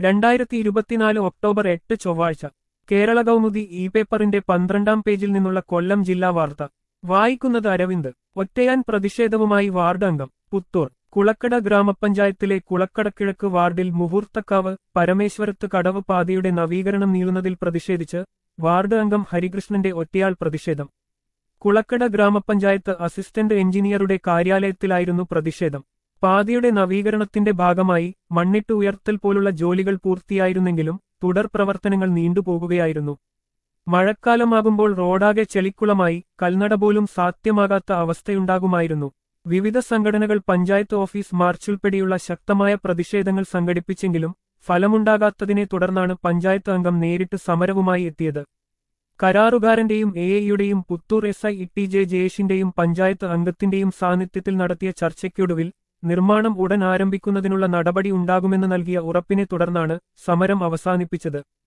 രണ്ടായിരത്തി ഇരുപത്തിനാല് ഒക്ടോബർ എട്ട് ചൊവ്വാഴ്ച കേരള കൗമുദി ഇ പേപ്പറിന്റെ പന്ത്രണ്ടാം പേജിൽ നിന്നുള്ള കൊല്ലം ജില്ലാ വാർത്ത വായിക്കുന്നത് അരവിന്ദ് ഒറ്റയാൻ പ്രതിഷേധവുമായി വാർഡ് അംഗം പുത്തൂർ കുളക്കട ഗ്രാമപഞ്ചായത്തിലെ കുളക്കടക്കിഴക്ക് വാർഡിൽ മുഹൂർത്തക്കാവ് പരമേശ്വരത്ത് കടവ് പാതയുടെ നവീകരണം നീളുന്നതിൽ പ്രതിഷേധിച്ച് വാർഡ് അംഗം ഹരികൃഷ്ണന്റെ ഒറ്റയാൾ പ്രതിഷേധം കുളക്കട ഗ്രാമപഞ്ചായത്ത് അസിസ്റ്റന്റ് എഞ്ചിനീയറുടെ കാര്യാലയത്തിലായിരുന്നു പ്രതിഷേധം പാതയുടെ നവീകരണത്തിന്റെ ഭാഗമായി മണ്ണിട്ട് ഉയർത്തൽ പോലുള്ള ജോലികൾ പൂർത്തിയായിരുന്നെങ്കിലും തുടർ പ്രവർത്തനങ്ങൾ നീണ്ടുപോകുകയായിരുന്നു മഴക്കാലമാകുമ്പോൾ റോഡാകെ ചെളിക്കുളമായി കൽനട പോലും സാധ്യമാകാത്ത അവസ്ഥയുണ്ടാകുമായിരുന്നു വിവിധ സംഘടനകൾ പഞ്ചായത്ത് ഓഫീസ് മാർച്ചുൾപ്പെടെയുള്ള ശക്തമായ പ്രതിഷേധങ്ങൾ സംഘടിപ്പിച്ചെങ്കിലും ഫലമുണ്ടാകാത്തതിനെ തുടർന്നാണ് പഞ്ചായത്ത് അംഗം നേരിട്ട് സമരവുമായി എത്തിയത് കരാറുകാരന്റെയും എ എയുടെയും Puthur S I T J ജയേഷിന്റെയും പഞ്ചായത്ത് അംഗത്തിന്റെയും സാന്നിധ്യത്തിൽ നടത്തിയ ചർച്ചയ്ക്കൊടുവിൽ നിർമ്മാണം ഉടൻ ആരംഭിക്കുന്നതിനുള്ള നടപടി ഉണ്ടാകുമെന്ന് നൽകിയ ഉറപ്പിനെ തുടർന്നാണ് സമരം അവസാനിപ്പിച്ചത്